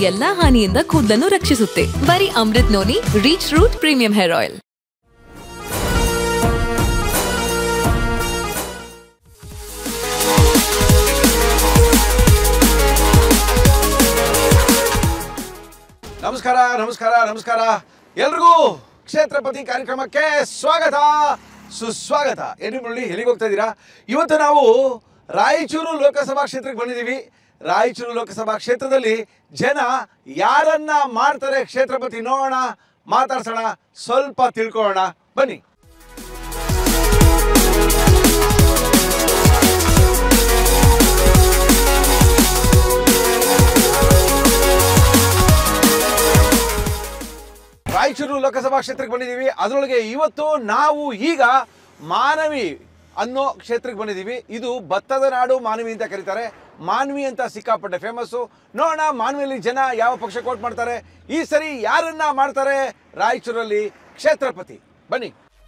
ಎಲ್ಲಾ ಹಾನಿಯಿಂದ ಕೂದಲನ್ನು ರಕ್ಷಿಸುತ್ತೆ ಬರೀ Amrit noni reach root premium hair oil ನಮಸ್ಕಾರ ನಮಸ್ಕಾರ ನಮಸ್ಕಾರ ಎಲ್ರಿಗೂ ಕ್ಷೇತ್ರಪತಿ ಕಾರ್ಯಕ್ರಮಕ್ಕೆ ಸ್ವಾಗತ ಸುಸ್ವಾಗತ ಏನು ಮುರಳಿ ಎಲ್ಲಿಗೆ ಹೋಗ್ತಾ ಇದ್ದೀರಾ ಇವತ್ತು ನಾವು ರಾಯಚೂರು ಲೋಕಸಭಾ ಕ್ಷೇತ್ರಕ್ಕೆ ಬಂದಿದ್ದೀವಿ ರಾಯಚೂರು ಲೋಕಸಭಾ ಕ್ಷೇತ್ರದಲ್ಲಿ ಜನ ಯಾರನ್ನ ಮಾಡ್ತಾರೆ ಕ್ಷೇತ್ರಪತಿ ನೋಡೋಣ ಮಾತಾಡ್ಸೋಣ ಸ್ವಲ್ಪ ತಿಳ್ಕೊಳ್ಳೋಣ ಬನ್ನಿ ರಾಯಚೂರು ಲೋಕಸಭಾ ಕ್ಷೇತ್ರಕ್ಕೆ ಬಂದಿದ್ದೀವಿ ಅದರೊಳಗೆ ಇವತ್ತು ನಾವು ಈಗ ಮಾನವಿ ಅನ್ನೋ ಕ್ಷೇತ್ರಕ್ಕೆ ಬಂದಿದ್ದೀವಿ ಇದು ಭತ್ತದ ನಾಡು ಮಾನವಿ ಅಂತ ಕರೀತಾರೆ ಮಾನವಿ ಅಂತ ಸಿಕ್ಕಾಪಟ್ಟೆ ಫೇಮಸ್ಸು ನೋಡೋಣ ಮಾನವಿಯಲ್ಲಿ ಜನ ಯಾವ ಪಕ್ಷಕ್ಕೆ ವೋಟ್ ಮಾಡ್ತಾರೆ ಈ ಸರಿ ಯಾರನ್ನ ಮಾಡ್ತಾರೆ ರಾಯಚೂರಲ್ಲಿ ಕ್ಷೇತ್ರಪತಿ ಬನ್ನಿ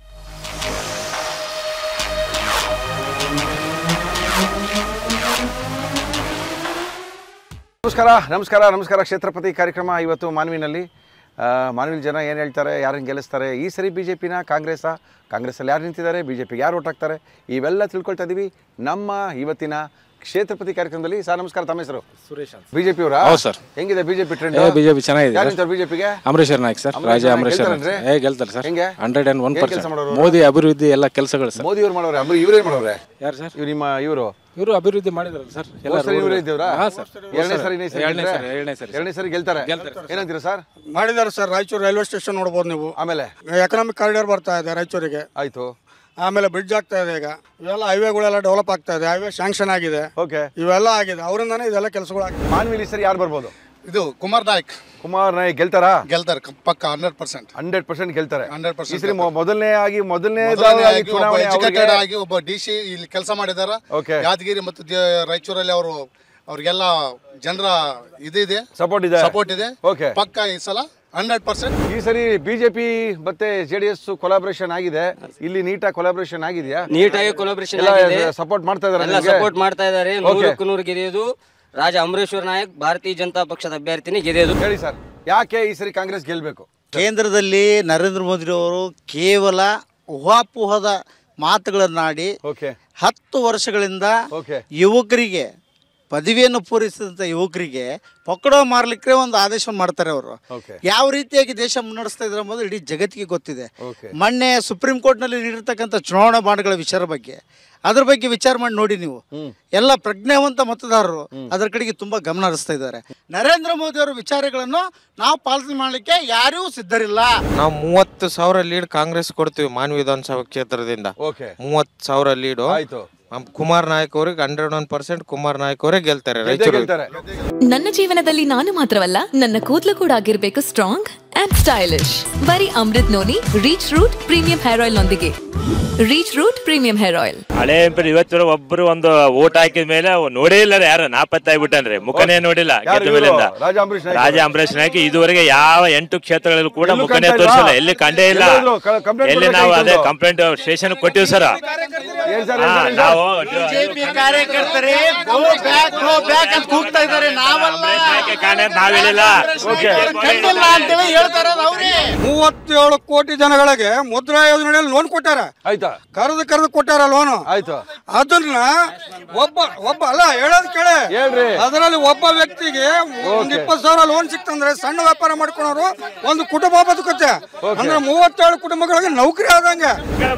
ನಮಸ್ಕಾರ ನಮಸ್ಕಾರ ನಮಸ್ಕಾರ ಕ್ಷೇತ್ರಪತಿ ಕಾರ್ಯಕ್ರಮ ಇವತ್ತು ಮಾನವಿನಲ್ಲಿ ಆ, ಮಾನವಿನ ಜನ ಏನು ಹೇಳ್ತಾರೆ ಯಾರನ್ನು ಗೆಲ್ಲಿಸ್ತಾರೆ ಈ ಸರಿ ಬಿ ಜೆ ಪಿನ ಕಾಂಗ್ರೆಸ್ಸಾ ಕಾಂಗ್ರೆಸ್ಸಲ್ಲಿ ಯಾರು ನಿಂತಿದ್ದಾರೆ ಬಿ ಜೆ ಪಿಗೆ ಯಾರು ಓಟ್ ಹಾಕ್ತಾರೆ ಇವೆಲ್ಲ ತಿಳ್ಕೊಳ್ತಾ ಇದ್ದೀವಿ ನಮ್ಮ ಇವತ್ತಿನ ಕ್ಷೇತ್ರಪತಿ ಕಾರ್ಯಕ್ರಮದಲ್ಲಿ ಸರ್ ನಮಸ್ಕಾರ ತಮ್ಮ ಹೆಸರು ಸುರೇಶ್ ಅಂತ ಬಿ ಜೆ ಪಿ ಅವರ ಹೌದು ಸರ್. ಹೆಂಗಿದೆ ಬಿ ಜೆ ಪಿ ಟ್ರೆಂಡ್ ಏ ಬಿಜೆಪಿ ಚೆನ್ನಾಗಿದೆ ಯಾರು ಸರ್. ನಿಂತಾರೆ ಬಿಜೆಪಿಗೆ ಅಮರೇಶ್ವರ್ ನಾಯ್ಕ್ ಸರ್ ಅಮರೇಶ್ವರ್ ರಾಜ ನಾಯ್ಕ್ ಅಮರೇಶ್ವರ್ ಗೆಲ್ತಾರೇನ್ರಿ? ಏ ಗೆಲ್ತಾರೆ ಸರ್ ಹೆಂಗೆ? ಹಂಡ್ರೆಡ್ ಅಂಡ್ ಒನ್ ಏನ್ ಕೆಲ್ಸ ಪರ್ಸೆಂಟ್ ಮಾಡೋರು ಅವ್ರು? ಮೋದಿ ಅಭಿವೃದ್ಧಿ ಎಲ್ಲ ಕೆಲಸಗಳು ಸರ್ ಮೋದಿ ಅವ್ರು ಮಾಡೋರೆ ಅಂಬರಿ ಇವ್ರೇನು ಮಾಡೋರೆ ಯಾರು ಸರ್ ಇವ್ರು ನಿಮ್ಮ ಇವರು ಇವರು ಅಭಿವೃದ್ಧಿ ಮಾಡಿದ್ರಲ್ಲ ಸರ್ ಎಲ್ಲ ಸರಿ ಇವರೇ ಇದ್ದೀವ್ರಾ ಹಾಂ ಸರ್ ಎರಡನೇ ಸರಿ ಇನ್ನೇ ಸರಿ ಎರಡನೇ ಗೆಲ್ತಾರೆ? ಸರಿ ಎರಡನೇ ಸರಿ ಎರಡನೇ ಸರಿ ಗೆಲ್ತಾರೆ ಗೆಲ್ತಾರೆ ಸರ್. ಏನಂತೀರಾ ಸರ್ ಮಾಡಿದ್ದಾರೆ ಸರ್ ರಾಯಚೂರು ರೈಲ್ವೆ ಸ್ಟೇಷನ್ ನೋಡ್ಬೋದು ನೀವು ಆಮೇಲೆ ಎಕನಾಮಿಕ್ ಕಾರಿಡಾರ್ ಬರ್ತಾ ಇದೆ ರಾಯಚೂರಿಗೆ ಆಯ್ತು ಆಮೇಲೆ ಬ್ರಿಡ್ಜ್ ಆಗ್ತಾ ಇದೆ ಈಗ ಇವೆಲ್ಲ ಹೈವೇಗಳೆಲ್ಲ ಡೆವಲಪ್ ಆಗ್ತಾ ಇದೆ ಹೈವೇ ಶಾಂಕ್ಷನ್ ಆಗಿದೆ ಓಕೆ ಇವೆಲ್ಲ ಆಗಿದೆ ಅವರಿಂದಾನೇ ಇದೆಲ್ಲ ಕೆಲಸಗಳು ಆಗ್ತದೆ ಮಾನ್ವಿಲಿ ಸರಿ ಯಾರು ಬರ್ಬೋದು ಇದು ಕುಮಾರ್ ನಾಯ್ಕ್ ಕುಮಾರ್ ನಾಯಕ್ ಗೆಲ್ತಾರಾ ಗೆಲ್ತಾರೆ ಕ- ಪಕ್ಕ ಹಂಡ್ರೆಡ್ ಪರ್ಸೆಂಟ್ ಹಂಡ್ರೆಡ್ ಪರ್ಸೆಂಟ್ ಗೆಲ್ತಾರೆ 100% ಈ ಸರಿ ಮೊದಲನೇ ಮೊದಲನೇ ಆಗಿ ಮೊದಲನೇ ಒಬ್ಬ ಚುನಾವಣೆ ಎಜುಕೇಟೆಡ್ ಅವ್ರಿಗೆ- ಆಗಿ ಒಬ್ಬ ಡಿ ಸಿ ಇಲ್ಲಿ ಕೆಲಸ ಮಾಡಿದಾರ Okay. ಯಾದಗಿರಿ ಮತ್ತು ದ- ರಾಯಚೂರಲ್ಲಿ ಅವರು ಅವ್ರಿಗೆಲ್ಲ ಜನರ ಇದಿದೆ ಸಪೋರ್ಟ್ ಇದೆ ಸಪೋರ್ಟ್ ಇದೆ ಓಕೆ ಪಕ್ಕ ಈ ಸಲ ಹಂಡ್ರೆಡ್ ಪರ್ಸೆಂಟ್ ಈ ಸರಿ ಬಿಜೆಪಿ ಮತ್ತೆ ಜೆಡಿಎಸ್ ಕೊಲಾಬ್ರೇಷನ್ ಆಗಿದೆ ಇಲ್ಲಿ ನೀಟಾಗಿ ಕೊಲಾಬ್ರೇಷನ್ ಆಗಿದೆಯಾ ನೀಟಾಗಿ ಕೊಲಾಬ್ರೇಷನ್ ಎಲ್ಲ ಆಗಿದೆ ಸಪೋರ್ಟ್ ಮಾಡ್ತಾ ಇದಾರೆ ಎಲ್ಲ ನಿಮ್ಗೆ? ಸಪೋರ್ಟ್ ಮಾಡ್ತಾ ಇದ್ದಾರೆ ನೂರಕ್ಕೂ ನೂರು ಗೆದೆಯೋದು ರಾಜ ಅಮರೇಶ್ವರ ನಾಯಕ್ ಭಾರತೀಯ ಜನತಾ ಪಕ್ಷದ ಅಭ್ಯರ್ಥಿನಿ ಗೆದೆಯೋದು ಹೇಳಿ ಸರ್ ಯಾಕೆ ಈ ಸರಿ ಕಾಂಗ್ರೆಸ್ ಗೆಲ್ಬೇಕು ಕೇಂದ್ರದಲ್ಲಿ ನರೇಂದ್ರ ಮೋದಿರವರು ಕೇವಲ ಊಹಾಪೋಹದ ಮಾತುಗಳನ್ನಾಡಿ ಓಕೆ ಹತ್ತು ವರ್ಷಗಳಿಂದ ಓಕೆ ಯುವಕರಿಗೆ ಪದವಿಯನ್ನು ಪೂರೈಸಿದಂಥ ಯುವಕರಿಗೆ ಪಕಡೋ ಮಾರ್ಲಿಕ್ಕೆ ಒಂದು ಆದೇಶ ಮಾಡ್ತಾರೆ ಅವರು ಓಕೆ ಯಾವ ರೀತಿಯಾಗಿ ದೇಶ ಮುನ್ನಡೆಸ್ತಾ ಇದ್ದಾರೆ ಎಂಬುದು ಇಡೀ ಜಗತ್ತಿಗೆ ಗೊತ್ತಿದೆ ಓಕೆ ಮೊನ್ನೆ ಸುಪ್ರೀಂ ಕೋರ್ಟ್ನಲ್ಲಿ ನೀಡಿರ್ತಕ್ಕಂಥ ಚುನಾವಣಾ ಬಾಂಡ್ಗಳ ವಿಚಾರ ಬಗ್ಗೆ ಅದ್ರ ಬಗ್ಗೆ ವಿಚಾರ ಮಾಡಿ ನೋಡಿ ನೀವು ಎಲ್ಲ ಪ್ರಜ್ಞಾವಂತ ಮತದಾರರು ಅದರ ಕಡೆಗೆ ತುಂಬಾ ಗಮನ ಹರಿಸ್ತಾ ಇದ್ದಾರೆ ನರೇಂದ್ರ ಮೋದಿ ಅವರ ವಿಚಾರಗಳನ್ನು ನಾವು ಪಾಲನೆ ಮಾಡಲಿಕ್ಕೆ ಯಾರೂ ಸಿದ್ಧರಿಲ್ಲ ನಾವು ಮೂವತ್ತು ಸಾವಿರ ಲೀಡ್ ಕಾಂಗ್ರೆಸ್ ಕೊಡ್ತೀವಿ ಮಾನ್ವಿ ವಿಧಾನಸಭಾ ಕ್ಷೇತ್ರದಿಂದ ಓಕೆ ಮೂವತ್ತು ಸಾವಿರ ಲೀಡು ಆಯ್ತು ನಮ್ ಕುಮಾರ್ ನಾಯಕ್ ಅವ್ರಿಗೆ hundred one percent Kumar Nayak ಅವರೇ ಗೆಲ್ತಾರೆ ಗೆದ್ದೇ ರಾಯಚೂರು ಗೆಲ್ತಾರೆ ನನ್ನ ಜೀವನದಲ್ಲಿ ನಾನು ಮಾತ್ರವಲ್ಲ ನನ್ನ ಕೂದಲು ಕೂಡ ಆಗಿರ್ಬೇಕು ಸ್ಟ್ರಾಂಗ್ ಅಂಡ್ ಸ್ಟೈಲಿಶ್ ಬರೀ Amrit noni reach root premium hair oil ನೊಂದಿಗೆ reach root premium hair oil ಹಳೆ ಎಂಪರ್ ಇವತ್ತು ಒಬ್ರು ಒಂದು ಓಟ್ ಹಾಕಿದ ಮೇಲೆ ಅವ್ ನೋಡೇ ಇಲ್ಲ ರೀ ಯಾರು ನಾಪತ್ತಾಗ್ಬಿಟ್ಟನ್ರಿ ಮುಖನೇ ನೋಡಿಲ್ಲ ಯಾರು ಗೆದ್ದ ಇವ್ರು? ಮೇಲಿಂದ ರಾಜ ಅಂಬರೀಷ್ ನಾಯ್ಕ ರಾಜ ಅಂಬರೀಶ್ ನಾಯ್ಕ ಇದುವರೆಗೆ ಯಾವ ಎಂಟು ಕ್ಷೇತ್ರಗಳಲ್ಲೂ ಕೂಡ ಎಲ್ಲೂ ಮುಖನೇ ಕಾಣ್ತಾ ತೋರಿಸಿಲ್ಲ ಇಲ್ವಾ? ಎಲ್ಲಿ ಕಂಡೇ ಇಲ್ಲ ಎಲ್ಲಾದ್ರೂ ಕ- complaint ಎಲ್ಲಿ ನಾವು ಅದೇ ಕೊಡ್ಬೇಕಾಗಿತ್ತು. ಕಂಪ್ಲೇಂಟ್ ಸ್ಟೇಷನ್ ಕೊಟ್ಟಿವಿ ಸರ್ ಏನ್ ಸರ್, ಏನ್ ಸರ್, ಹಾ, ಏನ್ ಸರ್? ನಾವು ಕಾರ್ಯಕರ್ತರೇ go back, go back ಅಂತ ಕೂಗ್ತಾ ಇದ್ದಾರೆ ನಾವಲ್ಲ ಅಂಬರೀಷ್ ನಾಯ್ಕ ಕಾಣೆ ಅಂತ ನಾವ್ ಹೇಳಿಲ್ಲ ಓಕೆ ಕಂಡಿಲ್ಲ ಅಂತೇಳಿ ಹೇಳ್ತಾ ಇರೋದು ಅವ್ರೇ ಮೂವತ್ತೇಳು ಕೋಟಿ ಜನಗಳಿಗೆ ಮುದ್ರಾ ಯೋಜನೆಯಲ್ಲಿ ಲೋನ್ ಕೊಟ್ಟಾರ ಆಯ್ತಾ ಕರೆದು ಕರೆದು ಕೊಟ್ಟಾರ ಲೋನು ಆಯ್ತು ಅದನ್ನ ಒಬ್ಬ ಒಬ್ಬ ಅಲ್ಲ ಹೇಳೋದ್ ಕೇಳೆ ಹೇಳ್ರಿ ಅದರಲ್ಲಿ ಒಬ್ಬ ವ್ಯಕ್ತಿಗೆ ಒಂದ್ ಇಪ್ಪತ್ತು ಸಾವಿರ ಲೋನ್ ಸಿಕ್ತಂದ್ರೆ ಸಣ್ಣ ವ್ಯಾಪಾರ ಮಾಡ್ಕೊಳೋರು ಒಂದು ಕುಟುಂಬ ಬದುಕುತ್ತೆ ಅಂದ್ರೆ ಮೂವತ್ತೇಳು ಕುಟುಂಬಗಳಿಗೆ ನೌಕರಿ ಆದಂಗೆ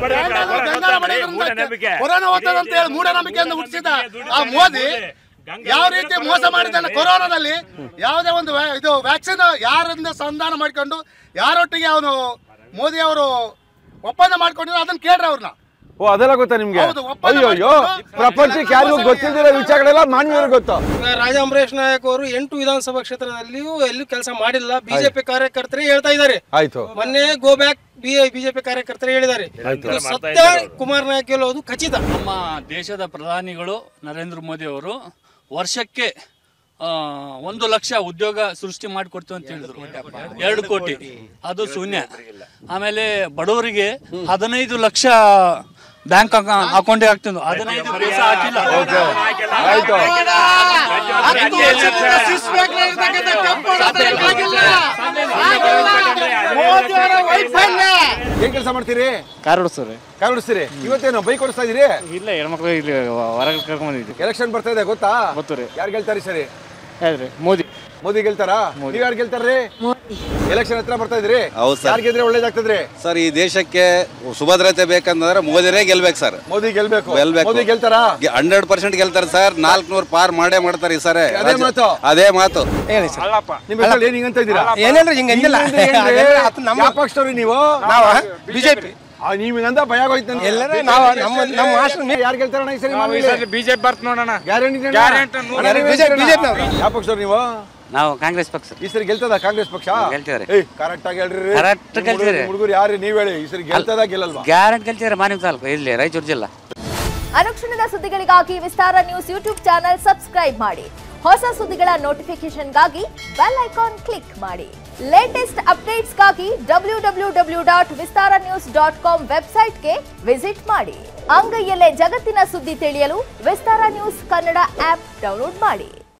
ಮೂಢನಂಬಿಕೆ. ಕೊರೋನಾ ಹೋಗ್ತದೆ ಅಂತ ಹೇಳಿ ಮೂಢನಂಬಿಕೆಯಿಂದ ಹುಟ್ಟಿಸಿದ ಆ ಮೋದಿ ಯಾವ ರೀತಿ ಮೋಸ ಮಾಡಿದ್ದಾನೆ ಕೊರೋನಾದಲ್ಲಿ ಯಾವುದೇ ಒಂದು ವ್ಯಾ- ಇದು ವ್ಯಾಕ್ಸಿನ್ ಯಾರಿಂದ ಸಂಧಾನ ಮಾಡ್ಕೊಂಡು ಯಾರೊಟ್ಟಿಗೆ ಅವನು ಮೋದಿ ಅವರು ಒಪ್ಪಂದ ಮಾಡ್ಕೊಂಡಿದ್ರು ಅದನ್ನ ಕೇಳ್ರಿ ಅವ್ರನ್ನ ಓ ಅದೆಲ್ಲ ಗೊತ್ತಾ ನಿಮ್ಗೆ ಹೌದು, ಒಪ್ಪಂದ ಅಯ್ಯೋ ಅಯ್ಯೋ ಮಾಡ್ಕೊಂಡು ಪ್ರಪಂಚಕ್ಕೆ ಯಾರಿಗೂ ಗೊತ್ತಿಲ್ದಿರೋ ವಿಚಾರಗಳೆಲ್ಲ ಮಾನ್ಯವ್ರಿಗೆ ಗೊತ್ತು ರಾಜ ಅಮರೇಶ್ ನಾಯಕ್ ಅವರು ಎಂಟು ವಿಧಾನಸಭಾ ಕ್ಷೇತ್ರದಲ್ಲಿಯೂ ಎಲ್ಲೂ ಕೆಲಸ ಮಾಡಿಲ್ಲ ಬಿಜೆಪಿ ಕಾರ್ಯಕರ್ತರೇ ಹೇಳ್ತಾ ಇದ್ದಾರೆ ಆಯ್ತು ಮೊನ್ನೆ ಗೋ ಬ್ಯಾಕ್ ಬಿಜೆಪಿ ಕಾರ್ಯಕರ್ತರೇ ಹೇಳಿದ್ದಾರೆ ಇದು ಸತ್ಯ ಕುಮಾರ್ ನಾಯಕ್ ಗೆಲ್ಲೋದು ಖಚಿತ ನಮ್ಮ ದೇಶದ ಪ್ರಧಾನಿಗಳು ನರೇಂದ್ರ ಮೋದಿ ಅವರು ವರ್ಷಕ್ಕೆ ಆ, ಒಂದು ಲಕ್ಷ ಉದ್ಯೋಗ ಸೃಷ್ಟಿ ಮಾಡಿಕೊಡ್ತೀವಿ ಅಂತ ಹೇಳಿದ್ರು ಎರಡು ಕೋಟಿ ಅದು ಶೂನ್ಯ ಆಮೇಲೆ ಬಡವರಿಗೆ ಹದಿನೈದು ಲಕ್ಷ ಬ್ಯಾಂಕ್ ಅಕೌಂಟಿಗೆ ಹಾಕ್ತಿದ್ವು ಹದಿನೈದು ಪೈಸೆ ಹಾಕಿಲ್ಲ ಆಯ್ತು ಏನ್ ಕೆಲಸ ಮಾಡ್ತೀರಿ ಕಾರ್ ಓಡಿಸ್ತಾರೆ ಕಾರ್ ಓಡಿಸ್ತೀರಿ ಇವತ್ತೇನು ಬೈಕ್ ಓಡಿಸ್ತಾ ಇದೀರಿ ಇಲ್ಲ ಹೆಣ್ಮಕ್ಳು ಇಲ್ಲಿ ಹೊರಗೆ ಕರ್ಕೊಂಡ್ ಬಂದಿದ್ವಿ ಎಲೆಕ್ಷನ್ ಬರ್ತಾ ಇದೆ ಗೊತ್ತಾ ಗೊತ್ತು ರೀ ಯಾರು ಗೆಲ್ತಾರೆ ಸರಿ ಹೇಳ್ರಿ ಮೋದಿ ಮೋದಿ ಗೆಲ್ತಾರಾ ನೀವ್ ಯಾರು ಗೆಲ್ತಾರ್ರಿ ಎಲೆಕ್ಷನ್ ಹತ್ರ ಬರ್ತಾ ಇದ್ರಿ ಹೌದು ಸರ್. ಯಾರು ಗೆದ್ರೆ ಒಳ್ಳೇದಾಗ್ತದ್ರಿ ಸರ್ ಈ ದೇಶಕ್ಕೆ ಸುಭದ್ರತೆ ಬೇಕಂದ್ರೆ ಮೋದಿನೇ ಗೆಲ್ಬೇಕು ಸರ್ ಮೋದಿ ಗೆಲ್ಬೇಕು ಗೆಲ್ಬೇಕು ಮೋದಿ ಗೆಲ್ತಾರಾ ಹಂಡ್ರೆಡ್ ಪರ್ಸೆಂಟ್ ಗೆಲ್ತಾರೆ ಸರ್ ನಾಲ್ಕುನೂರು ಪಾರ್ ಮಾಡೇ ಮಾಡ್ತಾರೆ ಈ ಸರಿ ಅದೇ ಮಾತು. ಅದೇ ಮಾತು ಹೇಳಿ ಸರ್ ನಿಮ್ ಹೆಸರು ಏನ್ ಹಿಂಗಂತ ಇದ್ದೀರಾ ಏನೇನ್ರಿ ಹಿಂಗ್ ಅಂದಿಲ್ಲ. ಹಿಂಗಂದ್ರೆ ಏನ್ರಿ? ಅದು ನಮ್ಮ- ಯಾವ ಪಕ್ಷದವ್ರು ನೀವು ನಾವ? ಬಿಜೆಪಿ. ಆ, ನೀವ್ ಹಿಂಗಂದ ಭಯ ಆಗೋಯ್ತು ನನಗೆ. ಎಲ್ಲರೂ ನಾವು ನಮ್ಮ ನಮ್ಮ ಹಾಸ್ಟೆಲ್ ಯಾರು ಗೆಲ್ತಾರಣ್ಣ ಈ ಸರಿ ನಾವು ಈ ಸಲ ಬಿಜೆಪಿ ಬರ್ತ ನೋಡೋಣ ಗ್ಯಾರಂಟಿ ಗ್ಯಾರಂಟಿ ನೂರ ಬಿಜೆಪಿ ಬಿಜೆಪಿ ಯಾವ ಪಕ್ಷದವ್ರು ನೀವು ನಾವು ಕಾಂಗ್ರೆಸ್ ಪಕ್ಷ ಈ ಸರಿ ಗೆಲ್ತದ ಕಾಂಗ್ರೆಸ್ ಪಕ್ಷ ಗೆಲ್ತೀವ್ರಿ. ಏಯ್ ಕರೆಕ್ಟ್ ಆಗಿ ಹೇಳ್ರಿ Correct ಗೆಲ್ತೀವ್ರಿ. ಹುಡುಗರು ಯಾರು ನೀವ್ ಹೇಳಿ ಈ ಸರಿ ಗೆಲ್ತದ ಗೆಲ್ಲಲ್ವಾ ಗ್ಯಾರಂಟಿ ಗೆಲ್ತೀರ ಮಾನಿಮ್ ತಾಲೂಕು ಇಲ್ಲಿ ರಾಯಚೂರು ಜಿಲ್ಲಾ ಅನುಕ್ಷಣದ ಸುದ್ದಿಗಳಿಗಾಗಿ Vistara news YouTube channel subscribe ಮಾಡಿ ಹೊಸ ಸುದ್ದಿಗಳ ನೋಟಿಫಿಕೇಶನ್ಗಾಗಿ ಬೆಲ್ ಐಕಾನ್ ಕ್ಲಿಕ್ ಮಾಡಿ ಲೇಟೆಸ್ಟ್ ಅಪ್ಡೇಟ್ಸ್ಗಾಗಿ W W W dot Vistara news dot com ವೆಬ್ಸೈಟ್ಗೆ ವಿಸಿಟ್ ಮಾಡಿ ಅಂಗೈಯಲ್ಲೇ ಜಗತ್ತಿನ ಸುದ್ದಿ ತಿಳಿಯಲು Vistara news Kannada app download ಮಾಡಿ